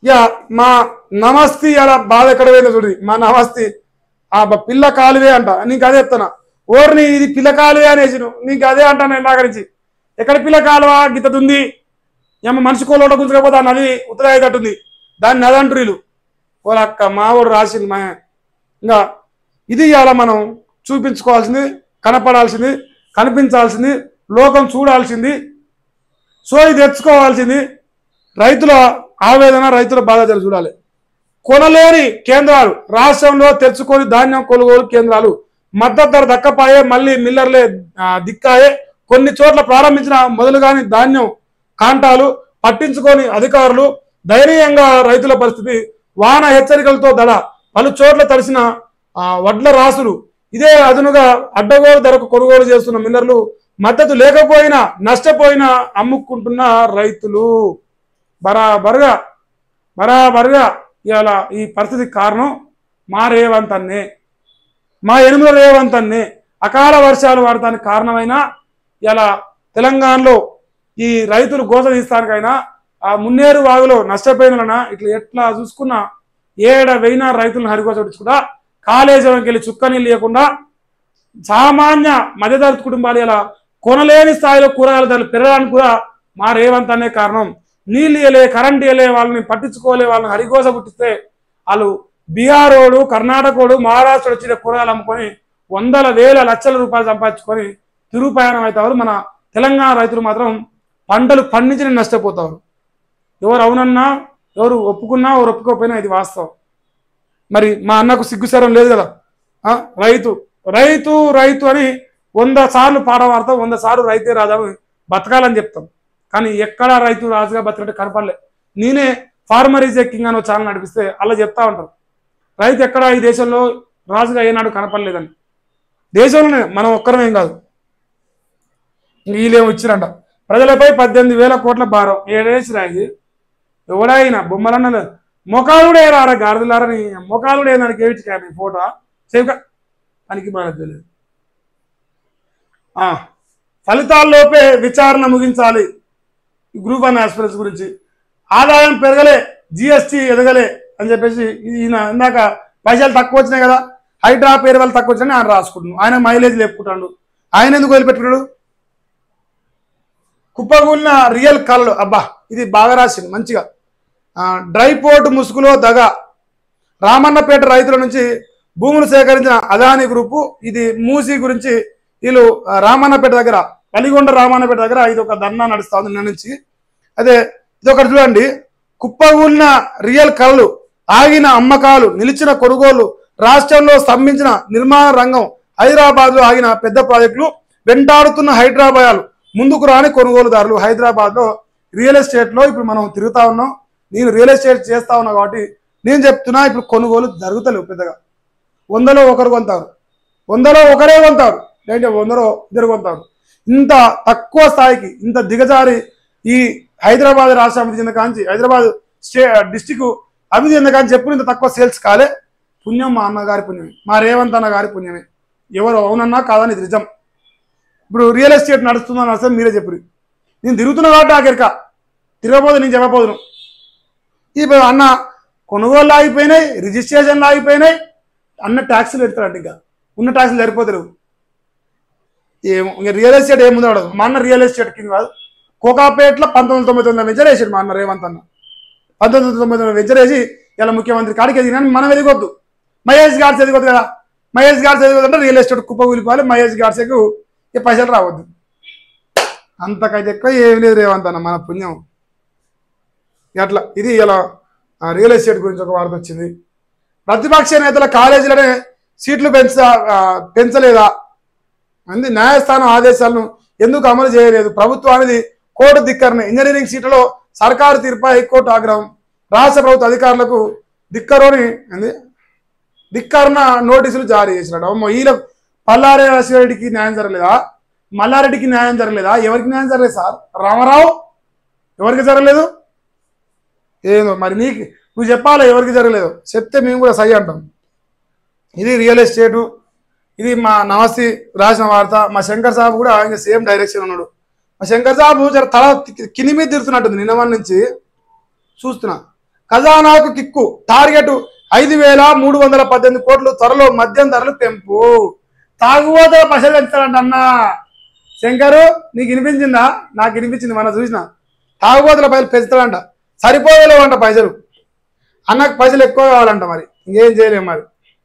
ఇక మా నమస్తే అలా బాధ ఎక్కడ పోయిందో చూడు మా నమస్తే ఆ బ- పిల్ల కాలువే అంట నీకు అదే చెప్తానా ఓర్ని ఇది పిల్ల కాలువే అనేసి నువ్వు. నీకు అదే అంటాను ఇందాక నుంచి ఎక్కడ పిల్ల కాలువ గిత్తతుంది ఏమో మనిషి కోలోట గుంజుకపోతే ఆ నది ఉత్తరాయితట్టుంది దాన్ని నది అంటారు వీళ్ళు వాళ్ళ అక్క మావాడు రాసింది మా ఇంకా ఇది ఇవాళ మనం చూపించుకోవాల్సింది కనపడాల్సింది కనిపించాల్సింది లోకం చూడాల్సింది సోయి తెచ్చుకోవాల్సింది రైతుల ఆవేదన రైతుల బాధ జర చూడాలి కొనలేని కేంద్రాలు రాష్ట్రంలో తెచ్చుకొని ధాన్యం కొనుగోలు కేంద్రాలు మద్దతు ధర దక్కపాయే మళ్ళీ మిల్లర్లే ఆ, దిక్కాయే కొన్ని చోట్ల ప్రారంభించిన మొదలుగాని ధాన్యం కాంటాలు పట్టించుకొని అధికారులు ధైర్యంగా రైతుల పరిస్థితి వాన హెచ్చరికలతో దడ పలు చోట్ల తడిసిన ఆ, వడ్ల రాసులు ఇదే అదునుగా అడ్డగోలు ధరకు కొనుగోలు చేస్తున్న మిల్లర్లు మద్దతు లేకపోయినా నష్టపోయినా అమ్ముకుంటున్న రైతులు బరాబరుగా బరాబరుగా ఇవాళ ఈ పరిస్థితికి కారణం మా రేవంతన్నే మా ఎనిమిది రేవంతన్నే అకాల వర్షాలు వాడటానికి కారణమైన ఇలా తెలంగాణలో ఈ రైతులు గోస తీస్తానికైనా ఆ మున్నేరు వాగులో నష్టపోయిన ఇట్లా ఎట్లా చూసుకున్నా ఏడ వెయినా రైతులను హరిగోసొచ్చుకుంటా కాళేశ్వరంకి వెళ్ళి చుక్క నీళ్ళు లేకుండా సామాన్య మధ్యతరగతి కుటుంబాలు ఇలా కొనలేని స్థాయిలో కూరగాయల ధరలు పెరగడానికి కూడా మా రేవంత్ అనే కారణం నీళ్ళు ఇయలే కరెంట్ ఇయలే వాళ్ళని పట్టించుకోలే వాళ్ళని హరిగోస పుట్టిస్తే వాళ్ళు బీహారోడు కర్ణాటకోడు మహారాష్ట్ర వచ్చిన కూరగాయలు అమ్ముకొని వందల వేల లక్షల రూపాయలు సంపాదించుకొని తిరుగు ప్రయాణం అవుతారు మన తెలంగాణ రైతులు మాత్రం పంటలు పండించిన నష్టపోతారు ఎవరు అవునన్నా ఎవరు ఒప్పుకున్నా ఎవరు ఒప్పుకోకపోయినా ఇది వాస్తవం మరి మా అన్నకు సిగ్గుసరం లేదు కదా ఆ, రైతు రైతు రైతు అని వంద సార్లు పాట పాడతాం వంద సార్లు రైతే రాజాను బతకాలని చెప్తాం కానీ ఎక్కడా రైతు రాజుగా బతికంటే కనపడలే నేనే ఫార్మర్ ఈజ్ ఏ కింగ్ అని ఛానల్ నడిపిస్తే అలా చెప్తా ఉంటారు రైతు ఎక్కడ ఈ దేశంలో రాజుగా ఏనాడు కనపడలేదని దేశంలోనే మనం ఒక్కరమేం కాదు వీళ్ళేమో ఇచ్చిరంట ప్రజలపై పద్దెనిమిది వేల కోట్ల భారం ఏడేసిరా ఇది ఎవడైనా బొమ్మలన్న మొఖాలు కూడా ఏరారా గాడిదలారని మొఖాలు కూడా దానికి ఏమిటి మీ ఫోటో సేవ్గా పనికి మనకు తెలియదు ఆ, ఫలితాల్లోపే విచారణ ముగించాలి ఈ గ్రూప్ వన్ ఆస్పిరెన్స్ గురించి ఆదాయం పెరగలే జిఎస్టీ ఎదగలే అని చెప్పేసి ఇది ఈయన ఇందాక పైసలు తక్కువ వచ్చినాయి కదా హైడ్రా పేరు వాళ్ళు తక్కువ వచ్చినాయి ఆయన రాసుకుంటున్నాడు ఆయన మైలేజ్ లేపుకుంటాడు ఆయన ఎందుకు వదిలిపెట్టుకున్నాడు కుప్పగూలిన రియల్ కళ్ళు అబ్బా ఇది బాగా రాసింది మంచిగా ఆ, డ్రై పోర్ట్ ముసుగులో దగ రామన్నపేట రైతుల నుంచి భూములు సేకరించిన అదాని గ్రూపు ఇది మూసి గురించి వీళ్ళు ఆ, రామన్నపేట దగ్గర కలిగొండ రామన్నపేట దగ్గర ఇది ఒక ధర్నా నడుస్తుంది నిన్న నుంచి అదే ఇది ఒకటి చూడండి కుప్పగూలిన రియల్ కళలు ఆగిన అమ్మకాలు నిలిచిన కొనుగోలు రాష్ట్రంలో స్తంభించిన నిర్మాణ రంగం హైదరాబాద్ లో ఆగిన పెద్ద ప్రాజెక్టులు వెంటాడుతున్న హైదరాబాద్ ముందుకు రాని కొనుగోలుదారులు హైదరాబాద్ లో రియల్ ఎస్టేట్ లో ఇప్పుడు మనం తిరుగుతా ఉన్నాం నేను రియల్ ఎస్టేట్ చేస్తా ఉన్నా కాబట్టి నేను చెప్తున్నా ఇప్పుడు కొనుగోలు జరుగుతలేవు పెద్దగా వందలో ఒకరు కొంటారు వందలో ఒకరే కొంటారు లేదంటే వందలో ఇద్దరు కొంటారు ఇంత తక్కువ స్థాయికి ఇంత దిగజారి ఈ హైదరాబాద్ రాష్ట్ర అభివృద్ధి చెందిన కాంచి హైదరాబాద్ స్టే డిస్టిక్ అభివృద్ధి చెందిన కాంచి ఎప్పుడు ఇంత తక్కువ సేల్స్ కాలే పుణ్యం మా అన్నగారి పుణ్యమే మా రేవంత్ అన్న గారి పుణ్యమే ఎవరు అవునన్నా కాదని ఇది నిజం ఇప్పుడు రియల్ ఎస్టేట్ నడుస్తుందని అసలు మీరే చెప్పరు నేను తిరుగుతున్నా కాబట్టి ఆఖరిక తిరగబోదు నేను చెప్పబోదును ఇప్పుడు అన్న కొనుగోళ్ళు ఆగిపోయినాయి రిజిస్ట్రేషన్లు ఆగిపోయినాయి అన్న ట్యాక్సులు పెడతారంట ఇంకా ఉన్న ట్యాక్సులు సరిపోతలేవు ఏమో ఇంకా రియల్ ఎస్టేట్ ఏముందో అడగదు మా అన్న రియల్ ఎస్టేట్ కింద కాదు కోకాపేటలో పంతొమ్మిది వందల తొంభై తొమ్మిది వెంచర్ వేసాడు మా అన్న రేవంత్ అన్న పంతొమ్మిది వందల తొంభై తొమ్మిది వెంచర్ వేసి ఇలా ముఖ్యమంత్రి కాడికి ఎదిగినా మనం ఎదిగొద్దు మహేష్ గాడ్స్ ఎదిగొద్దు కదా మహేష్ గాడ్స్ ఎదిగొద్దు అంటే రియల్ ఎస్టేట్ కుప్ప కూలిపోవాలి మహేష్ గాడ్స్కు ఈ పైసలు రావద్దు అంతకైతే ఎక్కువ ఏం లేదు రేవంత్ అన్న మన పుణ్యం అట్లా ఇది ఇలా ఆ, రియల్ ఎస్టేట్ గురించి ఒక వార్త వచ్చింది ప్రతిపక్ష నేతల కాలేజీలోనే సీట్లు పెంచ ఆ, పెంచలేదా అంది న్యాయస్థానం ఆదేశాలను ఎందుకు అమలు చేయలేదు ప్రభుత్వానికి కోర్టు ధిక్కరణ ఇంజనీరింగ్ సీట్లలో సర్కారు తీర్పై హైకోర్టు ఆగ్రహం రాష్ట్ర ప్రభుత్వ అధికారులకు ధిక్కరోని ఏంది ధిక్కరణ నోటీసులు జారీ చేసినాడు అమ్మో ఈల పల్లారే రెడ్డికి న్యాయం జరగలేదా మల్లారెడ్డికి న్యాయం జరగలేదా ఎవరికి న్యాయం జరగలేదు సార్ రామారావు ఎవరికి జరగలేదు ఏదో మరి నీకు నువ్వు చెప్పాలి ఎవరికి జరగలేదు చెప్తే మేము కూడా సై అంటాం ఇది రియల్ ఎస్టేటు ఇది మా నమస్తే రాసిన వార్త మా శంకర్ సాబు కూడా ఇంకా సేమ్ డైరెక్షన్ ఉన్నాడు మా శంకర్ సాబు జర తల కి- కింది మీద తిరుగుతున్నట్టుంది నిన్న వాడి నుంచి చూస్తున్నా ఖజానాకు కిక్కు టార్గెట్ ఐదు వేల మూడు వందల పద్దెనిమిది కోట్లు త్వరలో మద్యం ధరలు పెంపు తాగుబోతుల పైసలు పెంచుతాడంట అన్న శంకరు నీకు వినిపించిందా నాకు వినిపించింది మన చూసిన తాగుబోతుల పైసలు పెంచుతాడంట సరిపోలేవంట పైసలు అన్నకు పైసలు ఎక్కువ కావాలంట మరి ఇంకేం చేయలేం మరి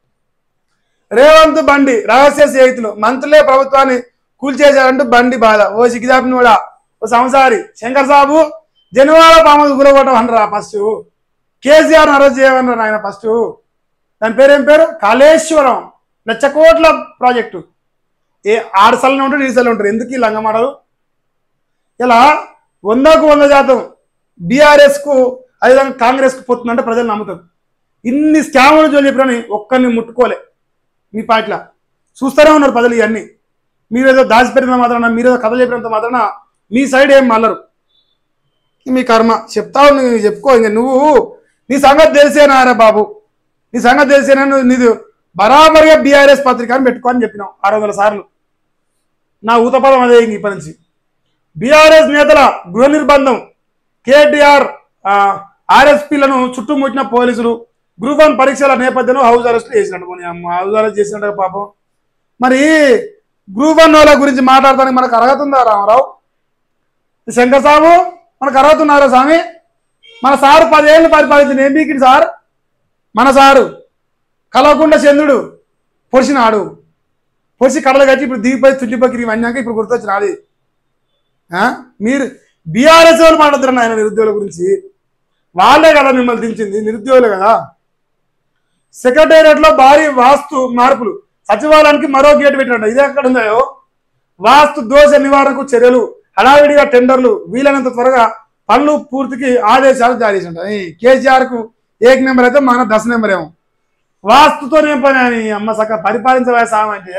రేవంత్ బండి రహస్య స్నేహితులు మంత్రులే ప్రభుత్వాన్ని కూల్చేశారంటూ బండి బాధ ఓ సిగ్గిదాపిని కూడా ఓ సంసారి శంకర్ సాబు జనవాడ పామలు గురగొట్టం అనరా ఫస్ట్ కేసీఆర్ అరెస్ట్ చేయమన్నారు ఆయన ఫస్ట్ దాని పేరు ఏం పేరు కాళేశ్వరం లక్ష కోట్ల ప్రాజెక్టు ఏ ఆరు సార్లు ఉంటారు ఈ సార్లు ఉంటారు ఎందుకు ఈ లంగమాటలు ఇలా వందకు వంద శాతం బీఆర్ఎస్కు అదేవిధంగా కాంగ్రెస్కు పోతుందంటే ప్రజలు నమ్ముతారు ఇన్ని స్కాములు జోలి చెప్పినని ఒక్కరిని ముట్టుకోలే మీ పార్టీలో చూస్తూనే ఉన్నారు ప్రజలు ఇవన్నీ మీరేదో దాచిపెట్టిన మాత్రాన మీరేదో కథ చెప్పినంత మాత్రాన మీ సైడ్ ఏం మల్లరు మీ కర్మ చెప్తావు నువ్వు చెప్పుకో ఇంక నువ్వు నీ సంగతి తెలిసేనారా బాబు నీ సంగతి తెలిసేనా నువ్వు నీది బరాబరిగా బీఆర్ఎస్ పత్రిక అని పెట్టుకో అని చెప్పినావు ఆరు వందల సార్లు నా ఊతపదం అదే ఇంక ఇప్పటి నుంచి బీఆర్ఎస్ నేతల గృహ నిర్బంధం కేటీఆర్ ఆర్ఎస్పీలను చుట్టుముట్టిన పోలీసులు గ్రూప్ వన్ పరీక్షల నేపథ్యంలో హౌస్ అరెస్ట్ చేసినట్టు పోనీ అమ్మ హౌస్ అరెస్ట్ చేసినట్టు పాపం మరి గ్రూప్ వన్ వాళ్ళ గురించి మాట్లాడటానికి మనకు అర్హత ఉందా రామారావు ఈ శంకర్ సాబు మనకు అర్హత ఉన్నారా స్వామి మన సారు పదేళ్ళు పరిపాలించిన ఏం బీకింది సార్ మన సారు కలవకుండా చంద్రుడు పొడిచినాడు పొడిచి కడలు కట్టి ఇప్పుడు దిగిపోయి తుల్లిపక్కి ఇవన్నాక ఇప్పుడు గుర్తొచ్చినది ఆ? మీరు బీఆర్ఎస్ వాళ్ళు మాట్లాడుతున్నారు ఆయన నిరుద్యోగుల గురించి వాళ్ళే కదా మిమ్మల్ని దించింది నిరుద్యోగులే కదా సెక్రటేరియట్ లో భారీ వాస్తు మార్పులు సచివాలయానికి మరో గేట్ పెట్టినట్టు ఇది ఎక్కడ ఉందో వాస్తు దోష నివారణకు చర్యలు హడావిడిగా టెండర్లు వీలైనంత త్వరగా పనులు పూర్తికి ఆదేశాలు జారీ చేసింటారు కేసీఆర్ కు ఏక్ నెంబర్ అయితే మన దశ నెంబర్ ఏమో వాస్తుతో ఏం పని అని అమ్మ సక్క పరిపాలించవా సామంటే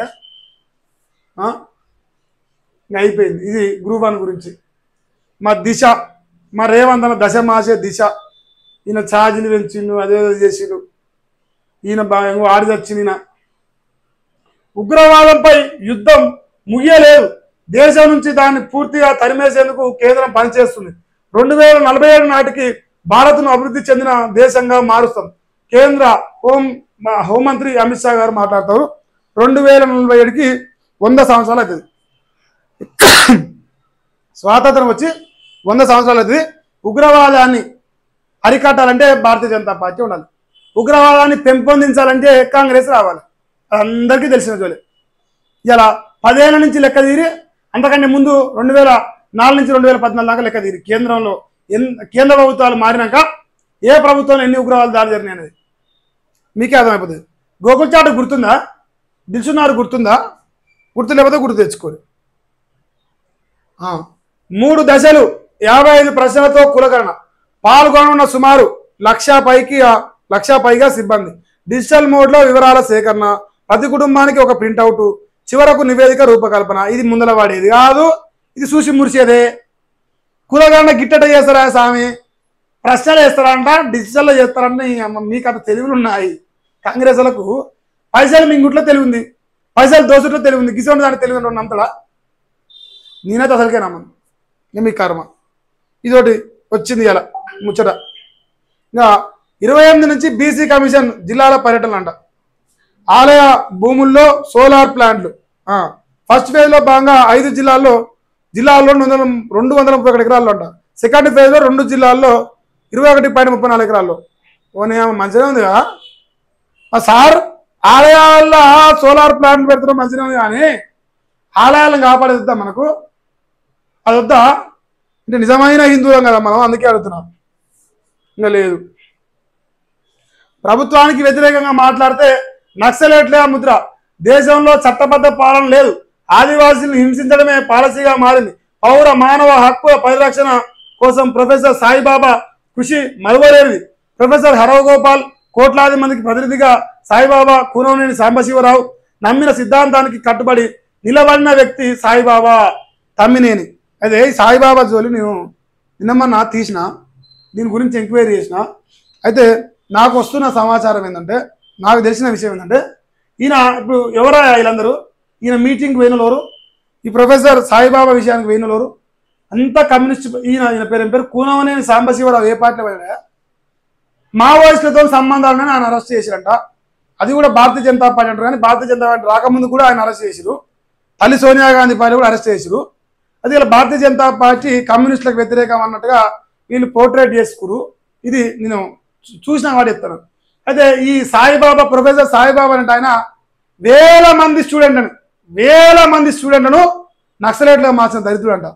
ఆ? ఇంకా అయిపోయింది ఇది గ్రూప్ వన్ గురించి మా దిశ మా రేవంత్ అన్న దశ మాసే దిశ ఈయన ఛార్జీలు పెంచిండు అదేదో చేసిండు ఈయన బాగా ఆడి వచ్చింది ఈయన ఉగ్రవాదంపై యుద్ధం ముగియలేదు దేశం నుంచి దాన్ని పూర్తిగా తరిమేసేందుకు కేంద్రం పనిచేస్తుంది రెండు వేల నలభై ఏడు నాటికి భారత్ను అభివృద్ధి చెందిన దేశంగా మారుస్తాం కేంద్ర హోం మా హోంమంత్రి అమిత్ షా గారు మాట్లాడతారు రెండు వేల నలభై ఏడుకి వంద సంవత్సరాలు అవుతుంది స్వాతంత్రం వచ్చి వంద సంవత్సరాలు అవుతుంది ఉగ్రవాదాన్ని అరికట్టాలంటే భారతీయ జనతా పార్టీ ఉండాలి ఉగ్రవాదాన్ని పెంపొందించాలంటే కాంగ్రెస్ రావాలి అది అందరికీ తెలిసిన జోలే ఇలా పదేళ్ల నుంచి లెక్క తీరి అంతకంటే ముందు రెండు వేల నాలుగు నుంచి రెండు వేల పద్నాలుగు దాకా లెక్క తీరి కేంద్రంలో ఎన్ కేంద్ర ప్రభుత్వాలు మారినాక ఏ ప్రభుత్వంలో ఎన్ని ఉగ్రవాదాలు దాడి జరిగినాయి అనేది మీకే అర్థమైపోతుంది గోకుల్ చాట్ గుర్తుందా దిల్సున్నారు గుర్తుందా గుర్తు లేకపోతే గుర్తు తెచ్చుకోరు ఆ, మూడు దశలు యాభై ఐదు ప్రశ్నలతో కులకరణ పాల్గొననున్న సుమారు లక్ష పైకి లక్ష పైగా సిబ్బంది డిజిటల్ మోడ్లో వివరాల సేకరణ ప్రతి కుటుంబానికి ఒక ప్రింటౌట్ చివరకు నివేదిక రూపకల్పన ఇది ముందల వాడేది కాదు ఇది చూసి మురిసేదే కులగరణ గిట్టట చేస్తారా స్వామి ప్రశ్నలు వేస్తారంట డిజిటల్లో చేస్తారంట ఈ అమ్మ మీకు అంత తెలివిలు ఉన్నాయి కాంగ్రెస్ వాళ్ళకు పైసలు మింగుట్లో తెలివి ఉంది పైసలు దోసుట్లో తెలివి ఉంది గిసోని దానికి తెలివి ఉంటుంది అంతలా నేనైతే అసలుకే నమ్మను ఇక మీ కర్మ ఇదోటి వచ్చింది ఇలా ముచ్చట ఇంకా ఇరవై ఎనిమిది నుంచి బీసీ కమిషన్ జిల్లాల పర్యటనలు అంట ఆలయ భూముల్లో సోలార్ ప్లాంట్లు ఆ, ఫస్ట్ ఫేజ్లో భాగంగా ఐదు జిల్లాల్లో జిల్లాల్లో రెండు వందల రెండు వందల ముప్పై ఒకటి ఎకరాల్లో అంట సెకండ్ ఫేజ్లో రెండు జిల్లాల్లో ఇరవై ఒకటి పాయింట్ ముప్పై నాలుగు ఎకరాల్లో ఓనే మంచిగా ఉంది కదా ఆ సార్ ఆలయాల్లో సోలార్ ప్లాంట్ పెడతాం మంచిగా ఉంది కానీ ఆలయాలను కాపాడేది వద్దా మనకు అది వద్దా అంటే నిజమైన హిందువులం కదా మనం అందుకే అడుగుతున్నాం ఇంకా లేదు ప్రభుత్వానికి వ్యతిరేకంగా మాట్లాడితే నక్సలేట్లే ఆ ముద్ర దేశంలో చట్టబద్ధ పాలన లేదు ఆదివాసీలను హింసించడమే పాలసీగా మారింది పౌర మానవ హక్కుల పరిరక్షణ కోసం ప్రొఫెసర్ సాయిబాబా కృషి మరువలేనిది ప్రొఫెసర్ హరవగోపాల్ కోట్లాది మందికి ప్రతినిధిగా సాయిబాబా కూనవనేని సాంబశివరావు నమ్మిన సిద్ధాంతానికి కట్టుబడి నిలబడిన వ్యక్తి సాయిబాబా తమ్మినేని అదే ఈ సాయిబాబా జోలి నేను నిన్నమన్నా తీసిన దీని గురించి ఎంక్వైరీ చేసిన అయితే నాకు వస్తున్న సమాచారం ఏంటంటే నాకు తెలిసిన విషయం ఏంటంటే ఈయన ఇప్పుడు ఎవరా వీళ్ళందరూ ఈయన మీటింగ్కి పోయినలోరు ఈ ప్రొఫెసర్ సాయిబాబా విషయానికి పోయినలోరు అంతా కమ్యూనిస్ట్ ఈయన ఈయన పేరు ఏం పేరు కూనవనేని సాంబశివరావు ఏ పార్టీలో పోయినా మావోయిస్టులతో సంబంధాలను ఆయన అరెస్ట్ చేసిరంట అది కూడా భారతీయ జనతా పార్టీ అంటారు కానీ భారతీయ జనతా పార్టీ రాకముందు కూడా ఆయన అరెస్ట్ చేసిరు తల్లి సోనియా గాంధీ పార్టీ కూడా అరెస్ట్ చేసిరు అది ఇలా భారతీయ జనతా పార్టీ కమ్యూనిస్టులకు వ్యతిరేకం అన్నట్టుగా వీళ్ళు పోర్ట్రేట్ చేసుకురు ఇది నేను చూ- చూసిన వాడు చెప్తాను అయితే ఈ సాయిబాబా ప్రొఫెసర్ సాయిబాబా అంటే ఆయన వేల మంది స్టూడెంట్ అని వేల మంది స్టూడెంట్లను నక్సలైట్లుగా మార్చిన దరిద్రుడు అంట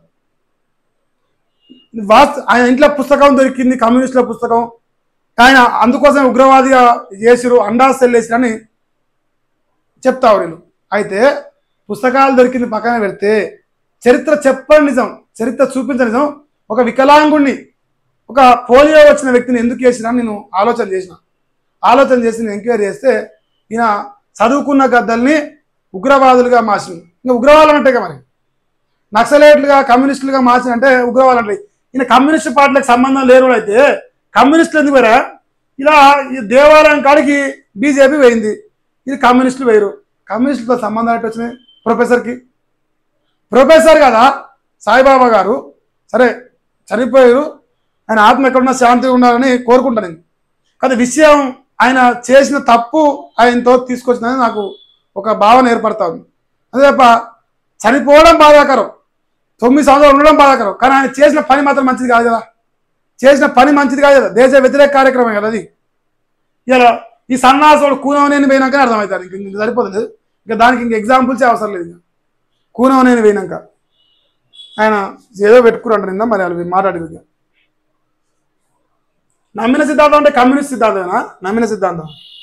వాస్తు ఆయన ఇంట్లో పుస్తకం దొరికింది కమ్యూనిస్టుల పుస్తకం ఆయన అందుకోసం ఉగ్రవాదిగా చేసిరు అండా సెల్ వేసిరని చెప్తావు వీళ్ళు అయితే పుస్తకాలు దొరికింది పక్కన పెడితే చరిత్ర చెప్పని నిజం చరిత్ర చూపించని నిజం ఒక వికలాంగుణ్ణి ఒక పోలియో వచ్చిన వ్యక్తిని ఎందుకు చేసినా నేను ఆలోచన చేసిన ఆలోచన చేసి నేను ఎంక్వైరీ చేస్తే ఈయన చదువుకున్న గద్దల్ని ఉగ్రవాదులుగా మార్చింది ఇంకా ఉగ్రవాదులు అంటే ఇక మరి నక్సలైట్లుగా కమ్యూనిస్టులుగా మార్చిన అంటే ఉగ్రవాదులు అంటే ఈయన కమ్యూనిస్ట్ పార్టీలకు సంబంధం లేని అయితే కమ్యూనిస్టులు ఎందుకు వేరా ఇలా ఈ దేవాలయం కాడికి బీజేపీ పోయింది ఇది కమ్యూనిస్టులు వేయరు కమ్యూనిస్టులతో సంబంధం ఏంటి వచ్చినాయి ప్రొఫెసర్కి ప్రొఫెసర్ కదా సాయిబాబా గారు సరే చనిపోయారు ఆయన ఆత్మ ఎక్కడున్నా శాంతిగా ఉండాలని కోరుకుంటాను నేను కానీ విషయం ఆయన చేసిన తప్పు ఆయనతో తీసుకొచ్చిందని నాకు ఒక భావన ఏర్పడతా ఉంది అదే తప్ప చనిపోవడం బాధాకరం తొమ్మిది సంవత్సరాలు ఉండడం బాధాకరం కానీ ఆయన చేసిన పని మాత్రం మంచిది కాదు కదా చేసిన పని మంచిది కాదు కదా దేశ వ్యతిరేక కార్యక్రమం కదా అది ఇలా ఈ సన్నాసుడు కూనవనేని పోయినాక అర్థమవుతారు ఇంక ఇంక సరిపోతుంది ఇంకా దానికి ఇంక ఎగ్జాంపుల్సే అవసరం లేదు ఇంకా కూనవనేని పోయినాక ఆయన ఏదో పెట్టుకురంట నిందా మరి వాళ్ళు మాట్లాడి నమ్మిన సిద్ధాంతం అంటే కమ్యూనిస్ట్ సిద్ధాంతమేనా నమ్మిన సిద్ధాంతం